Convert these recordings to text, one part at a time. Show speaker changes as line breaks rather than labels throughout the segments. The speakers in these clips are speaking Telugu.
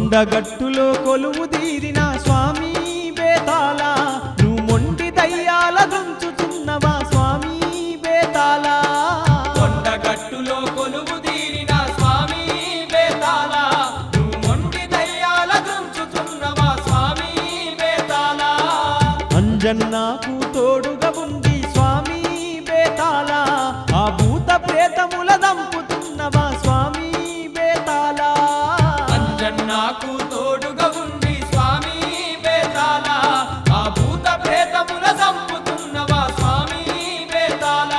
కొండగట్టులో కొలువు తీరిన స్వామి బేతాళ నువ్వు మొండి దయ్యాల దుంచుతున్నవా స్వామి బేతాళ
కొండగట్టులో కొలువు తీరిన స్వామి బేతాళ నువ్వు మొండి దయ్యాల దుంచుతున్నవా స్వామి బేతాళ
అంజన్నాకు తోడుగా ఉంది స్వామి బేతాళ ఆ భూత ప్రేతముల దంపుతున్నవా స్వామి బేతాళ
అంజన్నాకు తోడుగా ఉంది స్వామి బేతాళ ఆ భూత ప్రేతముల చంపుతున్నవా స్వామి బేతాళ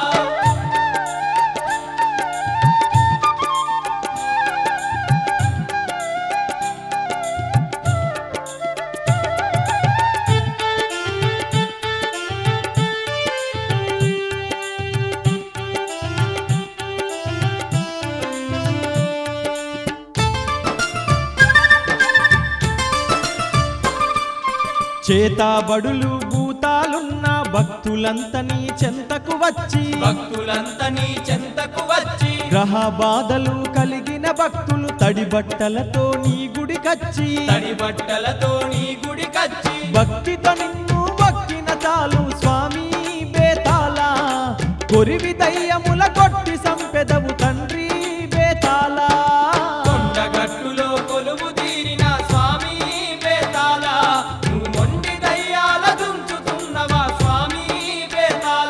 చేతాబడులు భూతాలున్న భక్తులంతా నీ చెంతకు వచ్చి
భక్తులంతా నీ చెంతకు వచ్చి
గ్రహ బాధలు కలిగిన భక్తులు తడి బట్టలతో నీ గుడికచ్చి
తడి బట్టలతో నీ గుడికచ్చి
భక్తితో నిన్ను భక్తిన చాలు స్వామి బేతాళ కొరివి దయ్యముల కొట్టి సంపెదవు తండ్రి బేతాళ
కొండగట్టులో కొలువు తీరిన స్వామి బేతాళ నువ్వు మొండి దయ్యాల దుంచుతున్నవా స్వామి బేతాళ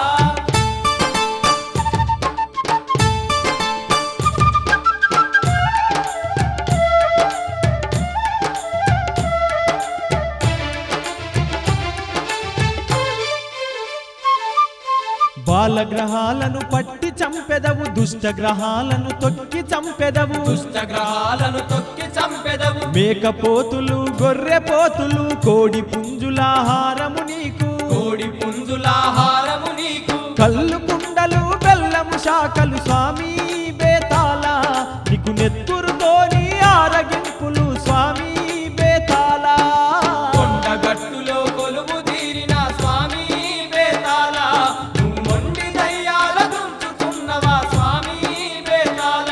బాలగ్రహాలను పట్టి చంపెదవు దుష్ట గ్రహాలను తొక్కి చంపెదవు
దుష్ట గ్రహాలను తొక్కి చంపెదవు
మేకపోతులు గొర్రె పోతులు కోడి పుంజులాహారము నీకు
కోడి పుంజులాహారము నీకు
కళ్ళు కుండలు బెల్లము శాఖలు స్వామి బేతాళ నీకు నెత్తురుతోని ఆరగింపులు స్వామి బేతాళ
కొండగట్టులో కొలువు తీరిన స్వామి బేతాళ నువ్వు మొండి దయ్యాల దుంచుతున్నవా స్వామి బేతాళ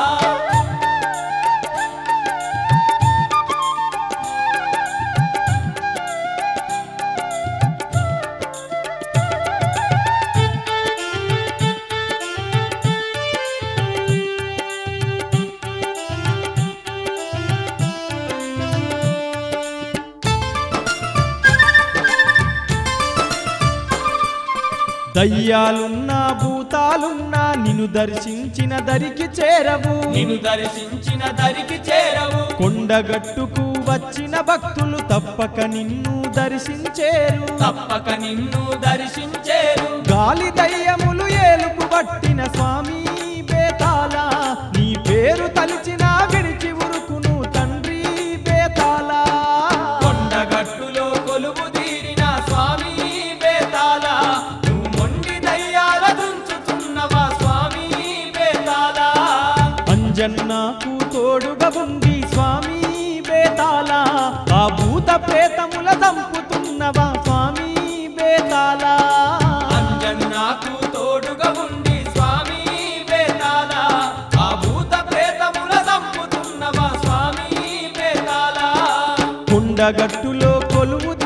దయ్యాలున్నా భూతాలున్నా నిన్ను దర్శించిన దరికి చేరవు
నిన్ను దర్శించిన దరికి చేరవు
కొండగట్టుకు వచ్చిన భక్తులు తప్పక నిన్ను దర్శించేరు
తప్పక నిన్ను దర్శించేరు
గాలి దయ్యములు ఏలుపు పట్టిన స్వామి బేతాళ నీ పేరు తలిచిన విడిచి ఉరుకును తండ్రి బేతాళ
కొండగట్టులో కొలువు తీరిన స్వామి బేతాళ నువ్వు మొండి దయ్యాల దుంచుతున్నవా స్వామి బేతాళ
అంజన్నాకు తోడుగా ఉంది స్వామి బేతాళ ఆ భూత ప్రేతముల దంపుతున్నవా స్వామి బేతాళ
అంజన్నాకు తోడుగా ఉండి స్వామి బేతాళ ఆ భూత ప్రేతముల చంపుతున్నవా స్వామి బేతాళ
కొండగట్టులో కొలువు